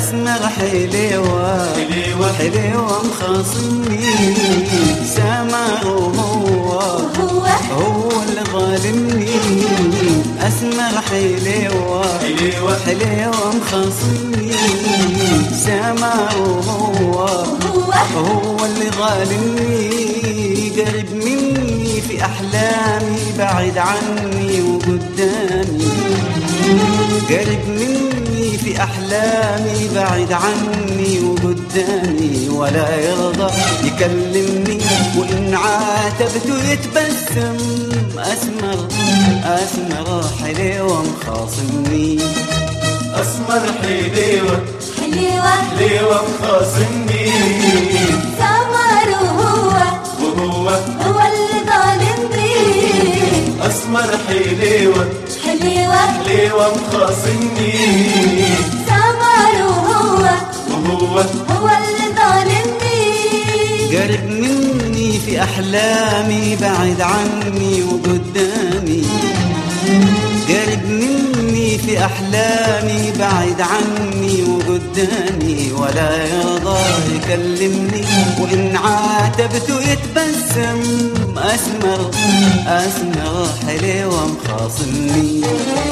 أسمر حليوة حليوة. حليوة مخاصمني سمر وهو هو هو اللي ظالمني أسمر حليوة حليوة. حليوة مخاصمني سمر وهو هو هو اللي ظالمني قرب مني في أحلامي بعد عني وقدامي قرب مني في أحلامي بعد عني وقدامي ولا يرضى يكلمني وإن عاتبته يتبسم أسمر أسمر حليوة مخاصمني أسمر حليوة حليوة حليوة مخاصمني سمر وهو وهو هو اللي ظالمني أسمر حليوة حليوة حليوة مخاصمني سمر وهو وهو هو اللي ظالمني قرب مني في أحلامي بعد عني وقدامي قرب مني في أحلامي بعد عني وقدامي ولا يرضى يكلمني وإن عاتبته يتبسم أسمر أسمر حليوة مخاصمني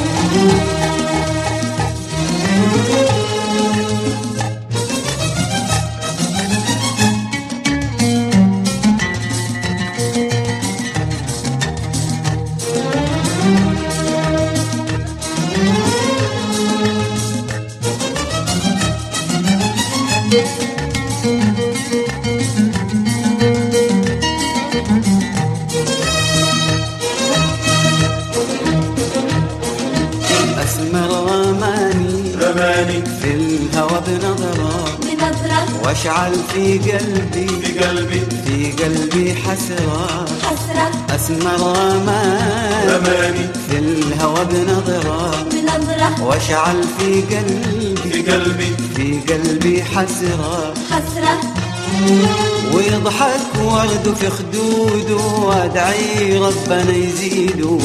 أسمر رماني رماني في الهوى بنظرة بنظرة واشعل في قلبي في قلبي في قلبي حسرة حسرة أسمر رماني رماني في الهوى بنظرة بنظرة واشعل في قلبي في قلبي في قلبي حسرة حسرة ويضحك ورد في خدوده وادعي ربنا يزيده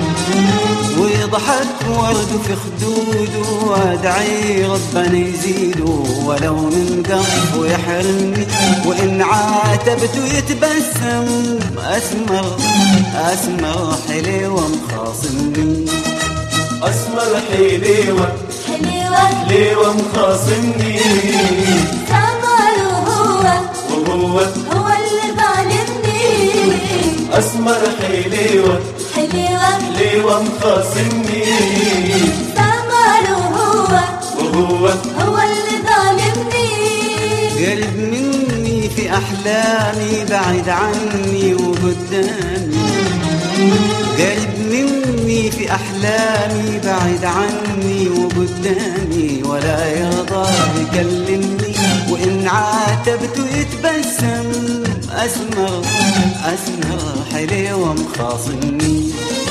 ويضحك ورد في خدوده وادعي ربنا يزيده ولو من قلبه يحرمني وان عاتبته يتبسم اسمر اسمر حليوه مخاصمني أسمر حليوة حليوة حليوة مخاصمني سمر وهو وهو هو اللي ظالمني أسمر حليوة حليوة حليوة مخاصمني سمر وهو وهو هو اللي ظالمني قرب مني في أحلامي بعد عني وقدامي قرب مني في أحلامي بعد عني وقدامي ولا يرضى يكلمني وإن عاتبته يتبسم أسمر أسمر حليوة مخاصمني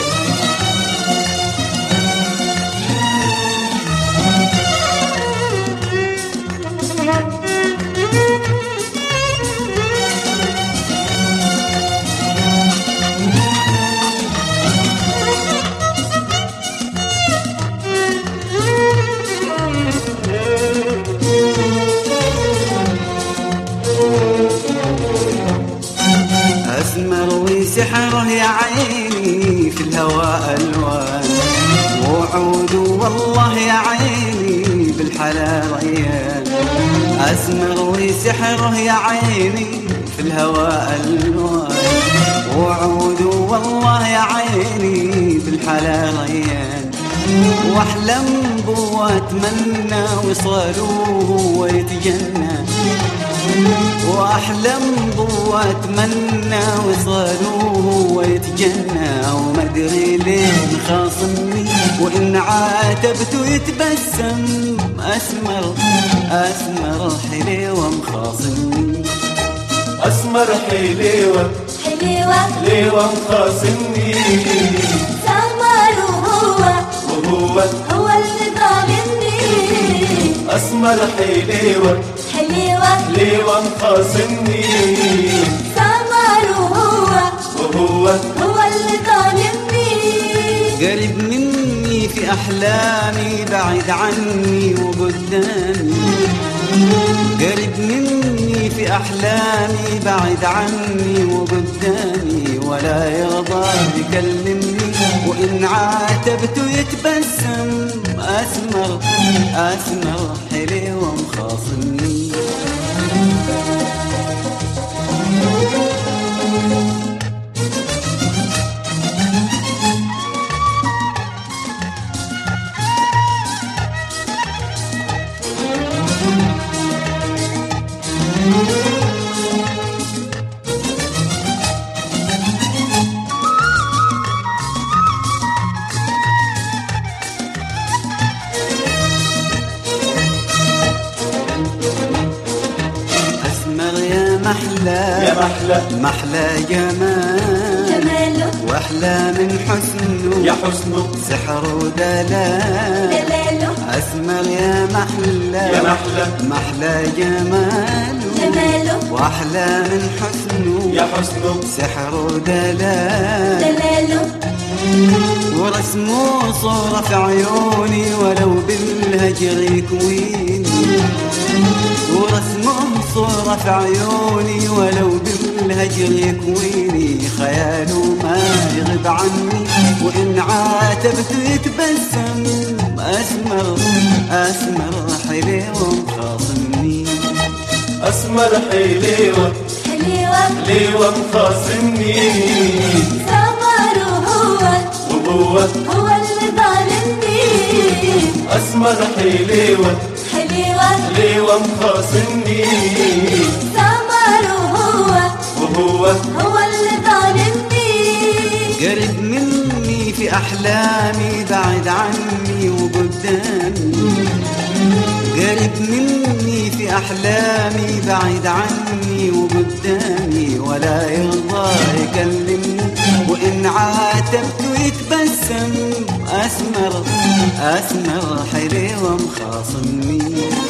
أسمر وسحره يا عيني في الهواء ألوان وعود والله يا عيني بالحلا ريان أسمر وسحره يا عيني في الهواء ألوان وعود والله يا عيني بالحلا ريان واحلم بو اتمنى وصالوه ويتجنى واحلم بو اتمنى وصالوه ويتجنى وما ادري ليه خاصمني وان عاتبته يتبسم اسمر اسمر حليوه مخاصمني أسمر حليوة حليوة حليوة مخاصمني سمر وهو وهو هو اللي ظالمني أسمر حليوة حليوة حليوة مخاصمني سمر وهو وهو هو اللي ظالمني قرب مني في أحلامي بعد عني وقدامي في أحلامي بعد عني وقدامي ولا يرضى يكلمني وإن عاتبته يتبسم أسمر أسمر حلي ومخاصمني أسمر يا محلى يا محلى محلى جمال جماله واحلى من حسنه يا حسنه سحر ودلال دلاله أسمر يا محلى يا محلى محلى جماله جماله واحلى من حسنه يا حسنه سحر ودلال دلاله ورسمه صورة في عيوني ولو بالهجر يكويني ورسمه صورة في عيوني ولو بالهجر يكويني خياله ما يغيب عني وإن عاتبته يتبسم أسمر أسمر حلي ومخاصمني أسمر حليوة حليوة حليوة مخاصمني سمره هو وهو هو اللي ظالمني أسمر حليوة حليوة حليوة مخاصمني سمره هو وهو هو اللي ظالمني قرب مني في أحلامي بعد عني وقدامي قرب مني في أحلامي بعد عني وقدامي ولا يرضى يكلمني وإن عاتبته يتبسم أسمر أسمر حلي ومخاصمني